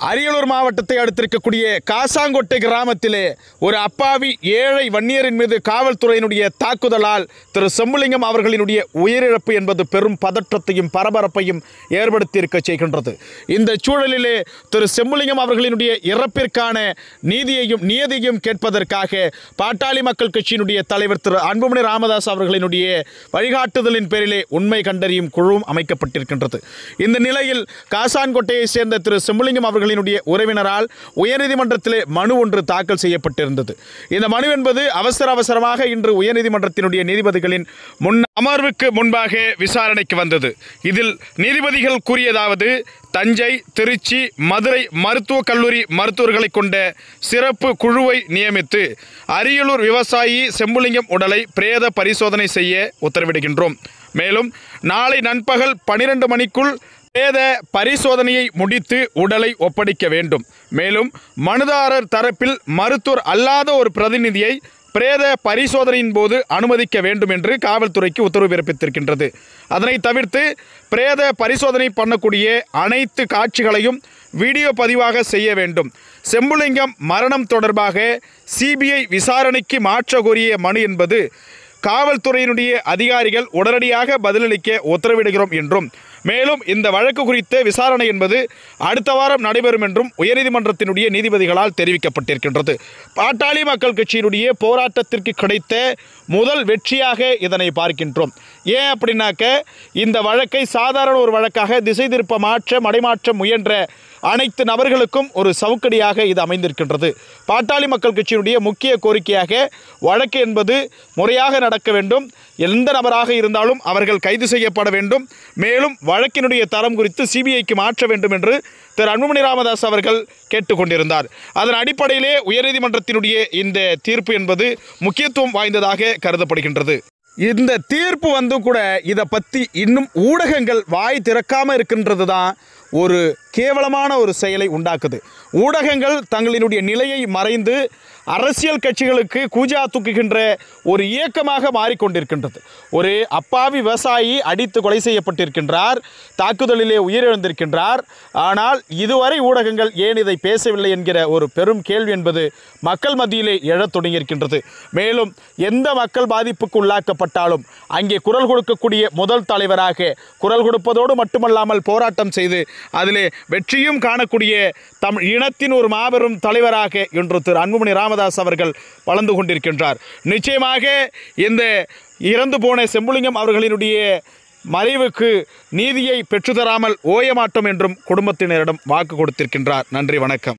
அரியலூர் மாவட்டத்தை அடுத்திருக்கக்கூடிய காசாங்கோட்டை கிராமத்திலே ஒரு அப்பாவி ஏழை வன்னியரின் மீது காவல்துறையினுடைய தாக்குதலால் திரு செம்புலிங்கம் அவர்களினுடைய உயிரிழப்பு என்பது பெரும் பதற்றத்தையும் பரபரப்பையும் ஏற்படுத்தியிருக்க செய்கின்றது இந்த சூழலிலே திரு செம்புலிங்கம் அவர்களினுடைய இறப்பிற்கான நீதியையும் நியதியையும் கேட்பதற்காக பாட்டாளி மக்கள் கட்சியினுடைய தலைவர் திரு அன்புமணி ராமதாஸ் அவர்களினுடைய வழிகாட்டுதலின் பேரிலே உண்மை கண்டறியும் குழுவும் அமைக்கப்பட்டிருக்கின்றது இந்த நிலையில் காசான்கோட்டையை சேர்ந்த திரு செம்புலிங்கம் அவர்களினுடைய உறவினரால் உயர்நீதிமன்றத்திலே மனு ஒன்று தாக்கல் செய்யப்பட்டிருந்தது இந்த மனு என்பது அவசர அவசரமாக இன்று உயர்நீதிமன்றத்தினுடைய நீதிபதிகளின் முன் அமர்வுக்கு முன்பாக விசாரணைக்கு வந்தது இதில் நீதிபதிகள் கூறியதாவது தஞ்சை திருச்சி மதுரை மருத்துவக் கல்லூரி மருத்துவர்களை கொண்ட சிறப்பு குழுவை நியமித்து அரியலூர் விவசாயி செம்புலிங்கம் உடலை பிரேத பரிசோதனை செய்ய உத்தரவிடுகின்றோம் மேலும் நாளை நண்பகல் பனிரெண்டு மணிக்குள் பிரேத பரிசோதனையை முடித்து உடலை ஒப்படைக்க வேண்டும் மேலும் மனுதாரர் தரப்பில் மருத்துவர் அல்லாத ஒரு பிரதிநிதியை பிரேத பரிசோதனையின் போது அனுமதிக்க வேண்டும் என்று காவல்துறைக்கு உத்தரவு பிறப்பித்திருக்கின்றது அதனை தவிர்த்து பிரேத பரிசோதனை பண்ணக்கூடிய அனைத்து காட்சிகளையும் வீடியோ பதிவாக செய்ய வேண்டும் செம்புலிங்கம் மரணம் தொடர்பாக சிபிஐ விசாரணைக்கு மாற்ற கோரிய மனு என்பது காவல்துறையினுடைய அதிகாரிகள் உடனடியாக பதிலளிக்க உத்தரவிடுகிறோம் என்றும் மேலும் இந்த வழக்கு குறித்த விசாரணை என்பது அடுத்த வாரம் நடைபெறும் என்றும் உயர்நீதிமன்றத்தினுடைய நீதிபதிகளால் தெரிவிக்கப்பட்டிருக்கின்றது பாட்டாளி மக்கள் கட்சியினுடைய போராட்டத்திற்கு கிடைத்த முதல் வெற்றியாக இதனை பார்க்கின்றோம் ஏன் அப்படின்னாக்க இந்த வழக்கை சாதாரண ஒரு வழக்காக திசை திருப்ப மாற்ற மடைமாற்ற முயன்ற அனைத்து நபர்களுக்கும் ஒரு சவுக்கடியாக இது அமைந்திருக்கின்றது பாட்டாளி மக்கள் கட்சியினுடைய முக்கிய கோரிக்கையாக வழக்கு என்பது முறையாக நடக்க வேண்டும் எந்த நபராக இருந்தாலும் அவர்கள் கைது செய்யப்பட வேண்டும் மேலும் வழக்கினுடைய தரம் குறித்து சிபிஐக்கு மாற்ற வேண்டும் என்று திரு அன்புமணி ராமதாஸ் அவர்கள் கேட்டுக்கொண்டிருந்தார் அதன் அடிப்படையிலே உயர்நீதிமன்றத்தினுடைய இந்த தீர்ப்பு என்பது முக்கியத்துவம் வாய்ந்ததாக கருதப்படுகின்றது இந்த தீர்ப்பு வந்தும் கூட இதை பற்றி இன்னும் ஊடகங்கள் வாய் திறக்காமல் இருக்கின்றது தான் ஒரு கேவலமான ஒரு செயலை உண்டாக்குது ஊடகங்கள் தங்களினுடைய நிலையை மறைந்து அரசியல் கட்சிகளுக்கு கூஜா தூக்குகின்ற ஒரு இயக்கமாக மாறிக்கொண்டிருக்கின்றது ஒரு அப்பாவி விவசாயி அடித்து கொலை செய்யப்பட்டிருக்கின்றார் தாக்குதலிலே உயிரிழந்திருக்கின்றார் ஆனால் இதுவரை ஊடகங்கள் ஏன் இதை பேசவில்லை என்கிற ஒரு பெரும் கேள்வி என்பது மக்கள் மத்தியிலே எழத் தொடங்கியிருக்கின்றது மேலும் எந்த மக்கள் பாதிப்புக்கு உள்ளாக்கப்பட்டாலும் அங்கே குரல் கொடுக்கக்கூடிய முதல் தலைவராக குரல் கொடுப்பதோடு மட்டுமல்லாமல் போராட்டம் செய்து அதிலே வெற்றியும் காணக்கூடிய தம் இனத்தின் ஒரு மாபெரும் தலைவராக இன்று திரு அன்புமணி ராமதாஸ் அவர்கள் வளர்ந்து கொண்டிருக்கின்றார் நிச்சயமாக இந்த இறந்து போன செம்புலிங்கம் அவர்களினுடைய மறைவுக்கு நீதியை பெற்றுத்தராமல் ஓயமாட்டோம் என்றும் குடும்பத்தினரிடம் வாக்கு கொடுத்திருக்கின்றார் நன்றி வணக்கம்